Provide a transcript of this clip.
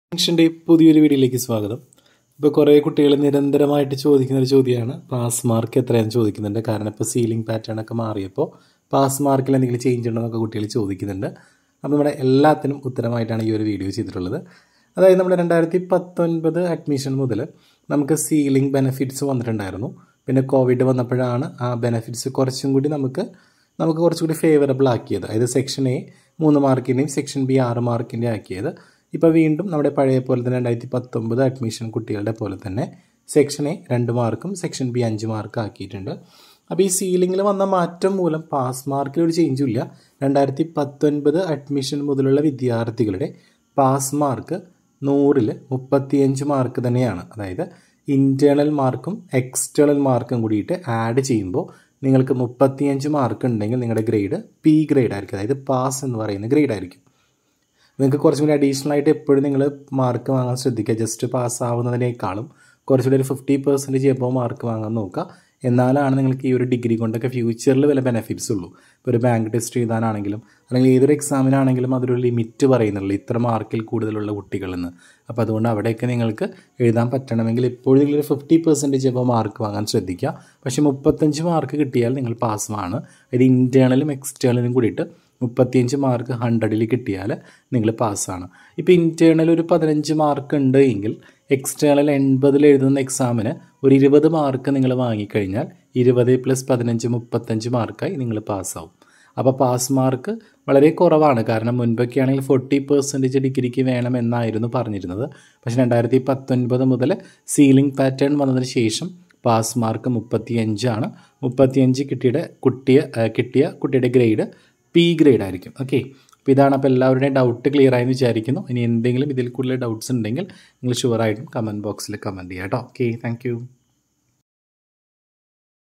ജംഗ്ഷൻ്റെ പുതിയൊരു വീഡിയോയിലേക്ക് സ്വാഗതം ഇപ്പോൾ കുറേ കുട്ടികൾ നിരന്തരമായിട്ട് ചോദിക്കുന്ന ഒരു ചോദ്യമാണ് പാസ് മാർക്ക് എത്രയാണെന്ന് ചോദിക്കുന്നുണ്ട് കാരണം ഇപ്പോൾ സീലിംഗ് പാറ്റേൺ ഒക്കെ മാറിയപ്പോൾ പാസ് മാർക്കിൽ എന്തെങ്കിലും ചേഞ്ച് ഉണ്ടോ എന്നൊക്കെ കുട്ടികൾ ചോദിക്കുന്നുണ്ട് അപ്പോൾ നമ്മുടെ എല്ലാത്തിനും ഉത്തരമായിട്ടാണ് ഈ ഒരു വീഡിയോ ചെയ്തിട്ടുള്ളത് അതായത് നമ്മുടെ രണ്ടായിരത്തി പത്തൊൻപത് അഡ്മിഷൻ മുതൽ നമുക്ക് സീലിംഗ് ബെനിഫിറ്റ്സ് വന്നിട്ടുണ്ടായിരുന്നു പിന്നെ കോവിഡ് വന്നപ്പോഴാണ് ആ ബെനിഫിറ്റ്സ് കുറച്ചും കൂടി നമുക്ക് നമുക്ക് കുറച്ചുകൂടി ഫേവറബിൾ ആക്കിയത് അതായത് സെക്ഷൻ എ മൂന്ന് മാർക്കിൻ്റെയും സെക്ഷൻ ബി ആറ് മാർക്കിൻ്റെ ആക്കിയത് ഇപ്പോൾ വീണ്ടും നമ്മുടെ പഴയ പോലെ തന്നെ രണ്ടായിരത്തി പത്തൊമ്പത് അഡ്മിഷൻ കുട്ടികളുടെ പോലെ തന്നെ സെക്ഷൻ എ രണ്ട് മാർക്കും സെക്ഷൻ ബി അഞ്ച് മാർക്ക് ആക്കിയിട്ടുണ്ട് അപ്പോൾ ഈ സീലിങ്ങിൽ വന്ന മാറ്റം മൂലം പാസ് മാർക്കിൽ ഒരു ചേഞ്ചും ഇല്ല രണ്ടായിരത്തി പത്തൊൻപത് അഡ്മിഷൻ മുതലുള്ള വിദ്യാർത്ഥികളുടെ പാസ് മാർക്ക് നൂറിൽ മുപ്പത്തിയഞ്ച് മാർക്ക് തന്നെയാണ് അതായത് ഇൻറ്റേർണൽ മാർക്കും എക്സ്റ്റേണൽ മാർക്കും കൂടിയിട്ട് ആഡ് ചെയ്യുമ്പോൾ നിങ്ങൾക്ക് മുപ്പത്തിയഞ്ച് മാർക്ക് ഉണ്ടെങ്കിൽ നിങ്ങളുടെ ഗ്രേഡ് പി ഗ്രേഡ് ആയിരിക്കും അതായത് പാസ് എന്ന് പറയുന്ന ഗ്രേഡ് ആയിരിക്കും നിങ്ങൾക്ക് കുറച്ചും കൂടി അഡീഷണൽ ആയിട്ട് എപ്പോഴും നിങ്ങൾ മാർക്ക് വാങ്ങാൻ ശ്രദ്ധിക്കുക ജസ്റ്റ് പാസ്സാവുന്നതിനേക്കാളും കുറച്ചുകൂടി ഒരു ഫിഫ്റ്റി പെർസെൻറ്റേജ് എബോ മാർക്ക് വാങ്ങാൻ നോക്കുക എന്നാലാണ് നിങ്ങൾക്ക് ഈ ഒരു ഡിഗ്രി കൊണ്ടൊക്കെ ഫ്യൂച്ചറിൽ വല്ല ബെനിഫിറ്റ്സ് ഉള്ളൂ ഇപ്പോൾ ഒരു ബാങ്ക് ടെസ്റ്റ് എഴുതാനാണെങ്കിലും അല്ലെങ്കിൽ ഏതൊരു എക്സാമിനാണെങ്കിലും അതൊരു ലിമിറ്റ് പറയുന്നുള്ളൂ ഇത്ര മാർക്കിൽ കൂടുതലുള്ള കുട്ടികളെന്ന് അപ്പോൾ അതുകൊണ്ട് അവിടെയൊക്കെ നിങ്ങൾക്ക് എഴുതാൻ പറ്റണമെങ്കിൽ ഇപ്പോഴും നിങ്ങളൊരു ഫിഫ്റ്റി പെർസെൻറ്റേജ് എബോ മാർക്ക് വാങ്ങാൻ ശ്രദ്ധിക്കുക പക്ഷേ മുപ്പത്തഞ്ച് മാർക്ക് കിട്ടിയാൽ നിങ്ങൾ പാസ്സാണ് ഇത് ഇൻറ്റേർണലും എക്സ്റ്റേണലും കൂടിയിട്ട് മുപ്പത്തിയഞ്ച് മാർക്ക് ഹൺഡ്രഡിൽ കിട്ടിയാൽ നിങ്ങൾ പാസ്സാണ് ഇപ്പോൾ ഇൻറ്റേർണൽ ഒരു പതിനഞ്ച് മാർക്ക് ഉണ്ട് എങ്കിൽ എക്സ്റ്റേണൽ എൺപതിൽ എഴുതുന്ന എക്സാമിന് ഒരു ഇരുപത് മാർക്ക് നിങ്ങൾ വാങ്ങിക്കഴിഞ്ഞാൽ ഇരുപത് പ്ലസ് പതിനഞ്ച് മുപ്പത്തഞ്ച് മാർക്കായി നിങ്ങൾ പാസ്സാവും അപ്പോൾ പാസ് മാർക്ക് വളരെ കുറവാണ് കാരണം മുൻപൊക്കെ ആണെങ്കിൽ ഫോർട്ടി പെർസെൻറ്റേജ് ഡിഗ്രിക്ക് വേണമെന്നായിരുന്നു പറഞ്ഞിരുന്നത് പക്ഷേ രണ്ടായിരത്തി പത്തൊൻപത് മുതൽ സീലിംഗ് പാറ്റേൺ വന്നതിന് ശേഷം പാസ് മാർക്ക് മുപ്പത്തിയഞ്ചാണ് മുപ്പത്തിയഞ്ച് കിട്ടിയുടെ കുട്ടിയെ കിട്ടിയ കുട്ടിയുടെ ഗ്രേഡ് പി ഗ്രേഡ് ആയിരിക്കും ഓക്കെ അപ്പോൾ ഇതാണ് അപ്പോൾ എല്ലാവരുടെയും ഡൗട്ട് ക്ലിയർ ആയെന്ന് വിചാരിക്കുന്നു ഇനി എന്തെങ്കിലും ഇതിൽ കൂടുതൽ ഡൗട്ട്സ് ഉണ്ടെങ്കിൽ നിങ്ങൾ ഷുവറായിട്ടും കമൻറ്റ് ബോക്സിൽ കമൻറ്റ് ചെയ്യാം കേട്ടോ ഓക്കെ താങ്ക്